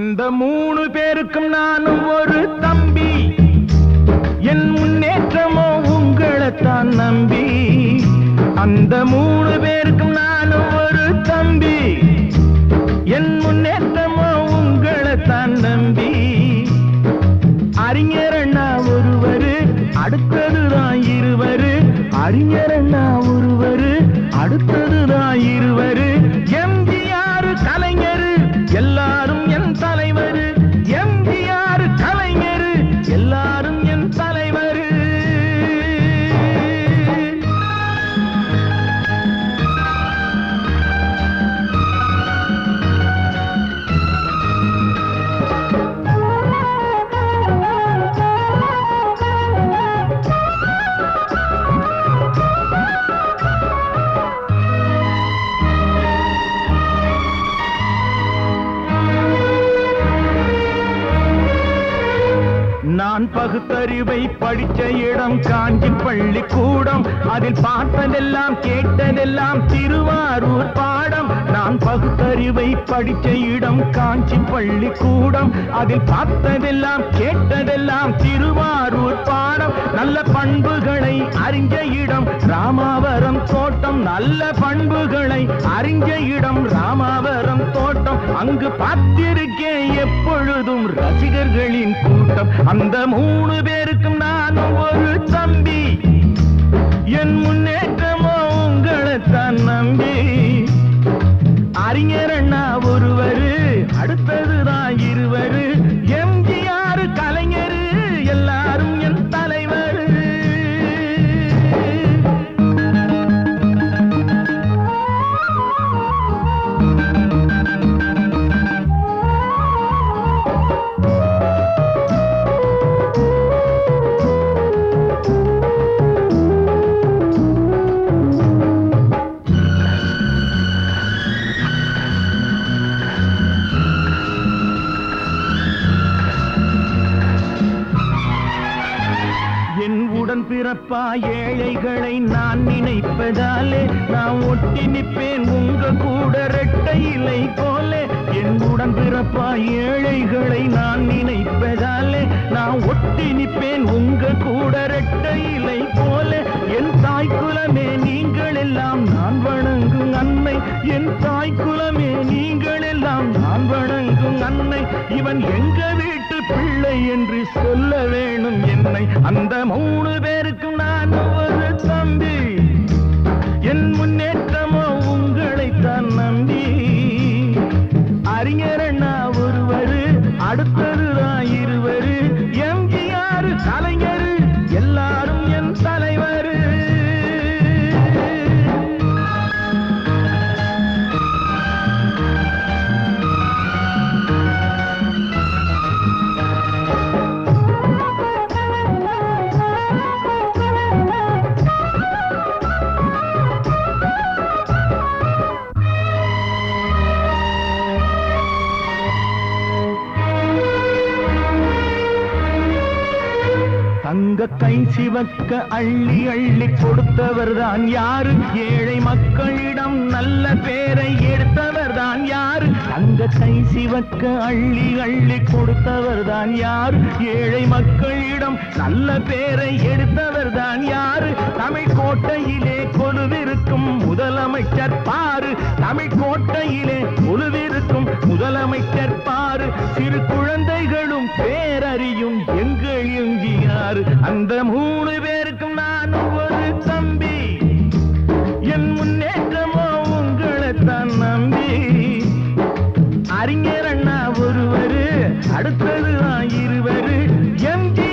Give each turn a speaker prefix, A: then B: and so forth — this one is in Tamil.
A: அந்த மூணு பேருக்கும் நானும் ஒரு தம்பி என் முன்னேற்றமோ உங்களைத்தான் நம்பி அந்த மூணு பேருக்கும் நானும் ஒரு தம்பி என் முன்னேற்றமோ உங்களைத்தான் நம்பி அறிஞர் அண்ணா ஒருவரு அடுத்ததுதான் இருவரு அறிஞர் அண்ணா ஒருவரு அடுத்ததுதான் இருவரு எம்ஜிஆர் கலைஞர் எல்லாரும் என் தலைவர் எம்ஜிஆர் கலைஞர் எல்லாரும் என் தலைவர் நான் பகுத்தறிவை படிச்ச இடம் காஞ்சி பள்ளிக்கூடம் அதில் பார்த்ததெல்லாம் கேட்டதெல்லாம் திருவாரூர் பாடம் நான் பகுத்தறிவை படிச்ச இடம் காஞ்சி பள்ளிக்கூடம் அதில் பார்த்ததெல்லாம் கேட்டதெல்லாம் திருவாரூர் பாடம் நல்ல பண்புகளை அறிஞ்ச இடம் ராமாவரம் தோட்டம் நல்ல பண்புகளை அறிஞ்ச இடம் ராமாவரம் தோட்டம் அங்கு பார்த்திருக்கேன் எப்பொழுதும் ரசிகர்களின் கூட்டம் அந்த மூணு பேருக்கும் நானும் ஒரு தம்பி என் முன்னேற்றமோ உங்களைத்தான் நம்பி அறிஞர் அண்ணா ஒருவரு அடுத்ததுதான் இருவரு எம்ஜிஆர் கலைஞர் எல்லாரும் என் தலைவர் என் உடன் பிறப்பா ஏழைகளை நான் நினைப்பதாலே நான் ஒட்டி நிற்பேன் உங்க கூட ரெட்டை இலை போல என் உடன் பிறப்பா ஏழைகளை நான் நினைப்பதாலே நான் ஒட்டி நிற்பேன் உங்க கூட ரெட்டை இலை போல என் தாய் குலமே நீங்கள் எல்லாம் நான் வணங்கும் அன்னை என் தாய் குலமே நீங்கள் எல்லாம் நான் வணங்கும் அன்னை இவன் எங்க வீட்டு பிள்ளை என்று சொல்ல வேணும் என்னை அந்த மூணு பேருக்கும் நான் ஒரு தம்பி என் முன்னேற்றமோ உங்களைத்தான் நம்பி அறிஞர் அண்ணா ஒருவரு அடுத்ததுதான் இருவரு எம்ஜிஆர் கலைஞர் எல்லாரும் என் தலைவர் தங்க கை சிவக்க அள்ளி அள்ளி கொடுத்தவர் தான் யாரு ஏழை மக்களிடம் நல்ல பேரை எடுத்தவர் தான் யாரு தங்க கை சிவக்க அள்ளி அள்ளி கொடுத்தவர் தான் யாரு ஏழை மக்களிடம் நல்ல பேரை எடுத்தவர் தான் யாரு தமிழ் கோட்டையிலே கொலுவிருக்கும் முதலமைச்சர் பாரு தமிழ் கோட்டையிலே கொலுவிருக்கும் முதலமைச்சர் பாரு சிறு குழந்தைகளும் பேரறியும் எங்கள் எம்ஜிஆர் அந்த மூணு பேருக்கும் நான் ஒரு தம்பி என் முன்னேற்றமோ உங்களைத்தான் நம்பி அறிஞர் அண்ணா ஒருவரு அடுத்தது இருவரு எம்ஜி